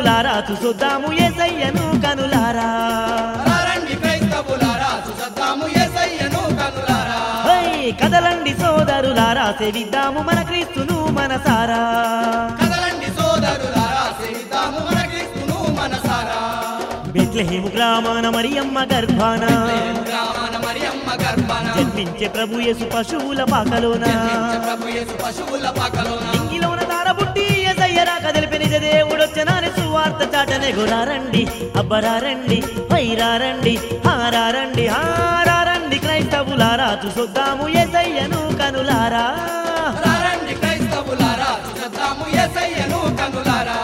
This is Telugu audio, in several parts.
క్రైస్తవులారా చూసొద్దాము ఏసయ్యను కనులారా రండి క్రైస్తవులారా చూసద్దాము యేసయ్యను కనులారా హై కదలండి సోదరులారా సేవిద్దాము మన క్రీస్తును మనసారా కదలండి సోదరులారా సేవిద్దాము మన క్రీస్తును మనసారా బెత్లెహేము గ్రామాన మరియమ్మ గర్భాన గ్రామాన మరియమ్మ గర్భాన జన్మించే ప్రభు యేసు పశువుల పాకలోన జన్మించే ప్రభు యేసు పశువుల పాకలోన ఇంగిలోన తారబుట్టి ఎసయ్యరా కదిలిపి నిజ దేవుడొచ్చనాని సువార్త చాటనే గురారండి అబ్బరారండి వైరారండి హారారండి హారారండి క్రైస్తవులారా చూసొద్దాము ఎసయ్యను కనులారా రండి క్రైస్తవులారా చూసద్దాము యేసయ్యను కనులారా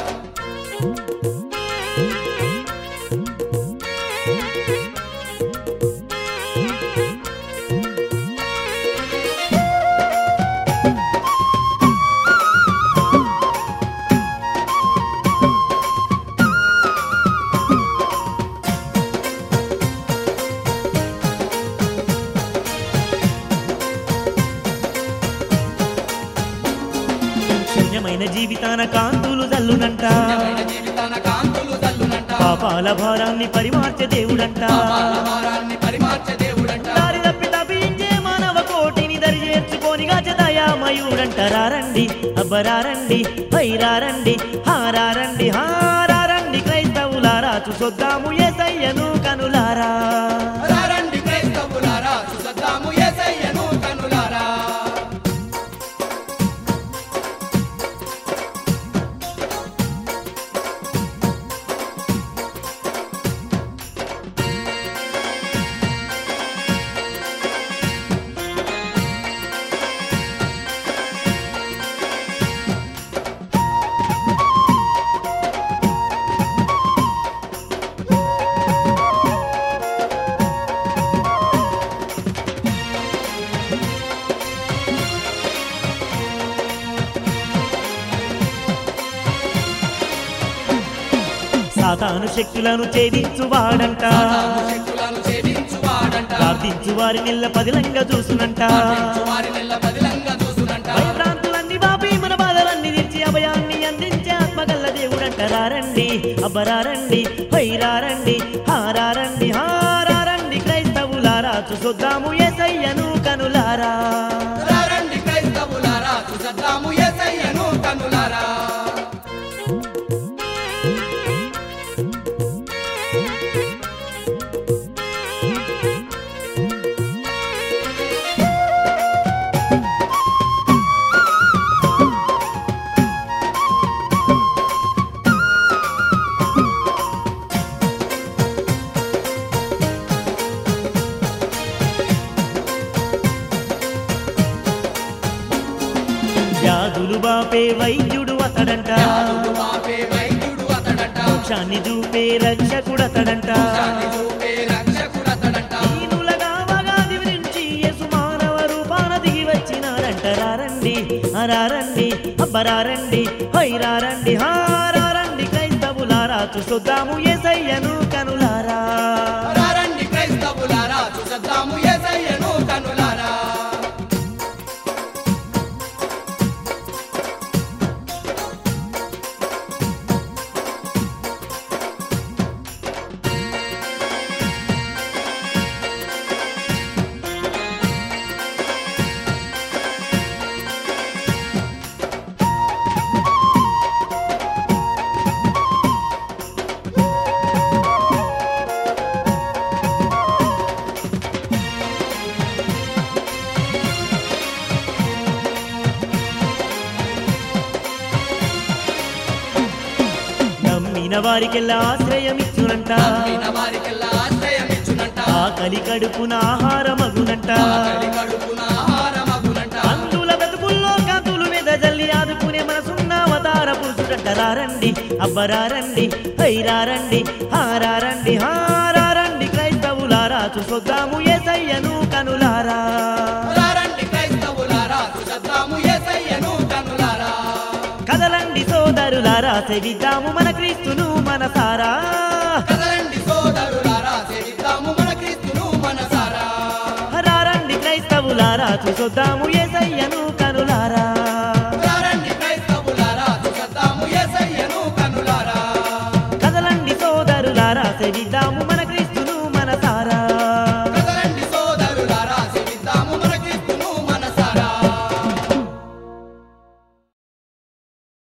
శూన్యమైన జీవితాన కాంతులు జల్లునంట నిజమైన జీవితాన కాంతులు తల్లునంట పాపాల భారాన్ని పరిమార్చే దేవుడంట పాపాల భారాన్ని పరిమార్చే దేవుడంట దారి తప్పి తప్పించే మానవ కోటిని దరి చేర్చుకొని దయామయుడంట రారండి అబ్బరారండి వైరారండి హారారండి హారారండి క్రైస్తవులారా చూసొద్దాము ఏసయ్యను కనులారా రండి క్రైస్తవులారా చూసద్దాము యేసయ్యను కనులారా సాతాను శక్తులను ఛేదించువాడంట తాము శక్తులను ఛేదించువాడంట ప్రార్థించు వారి నిల్ల పదిలంగా చూసునంట ప్రార్థించు వారి నెల్ల బదిలంగా చూసునంట భయభ్రాంతులన్నీ బాపి మన బాధలన్నీ తీర్చి అభయాన్ని అందించే ఆత్మగల్ల దేవుడంట రారండి అబ్బరారండి వైరారండి హారారండి హారారండి క్రైస్తవులారా చూసొద్దాము ఏసయ్యను కనులారా రండి క్రైస్తవులారా చూసద్దాము యేసయ్యను కనులారా వ్యాధులు బాపే వైద్యుడు అతడంట యాదుడు మాపే వైద్యుడు అతడట మోక్షాన్ని చూపే రక్షకుడు అతడంట శాంతి చూపే రక్షకుడు అతడట దీనులగా వగాది నుంచి యేసు మానవ రూపాన దిగి వచ్చినారంట రారండి అరారండి అబ్బరారండి హైరారండి హారారండి క్రైస్తవులారా చూసొద్దాము ఏసయ్యను కనులారా రండి క్రైస్తవులారా చూసద్దాము యేసయ్యను కనులారా నమ్మిన వారికెల్లా ఆశ్రయం ఇచ్చునంట నమ్మిన వారికెల్లా ఆశ్రయం ఇచ్చునంట ఆకలి కడుపున ఆహారమగునంట ఆకలి కడుపున ఆహారమగునంట అందుల బతుకుల్లో కాతులు వెదజల్లి ఆదుకునే మనసున్న అవతార పురుషుడంట రారండి అబ్బరారండి హైరారండి హారారండి హారారండి క్రైస్తవులారా చూసొద్దాము ఏసయ్యను కనులారా రండి క్రైస్తవులారా చూసద్దాము యేసయ్యను కనులారా కదలండి సోదరులారా సేవిద్దాము మన క్రీస్తును మనసారా కదలండి సోదరులారా సేవిద్దాము మన క్రీస్తును మనసారా రారండి క్రైస్తవులారా చూసొద్దాము ఏసయ్యను కనులారా రండి క్రైస్తవులారా చూసద్దాము యేసయ్యను కనులారా సేవిద్దాము మన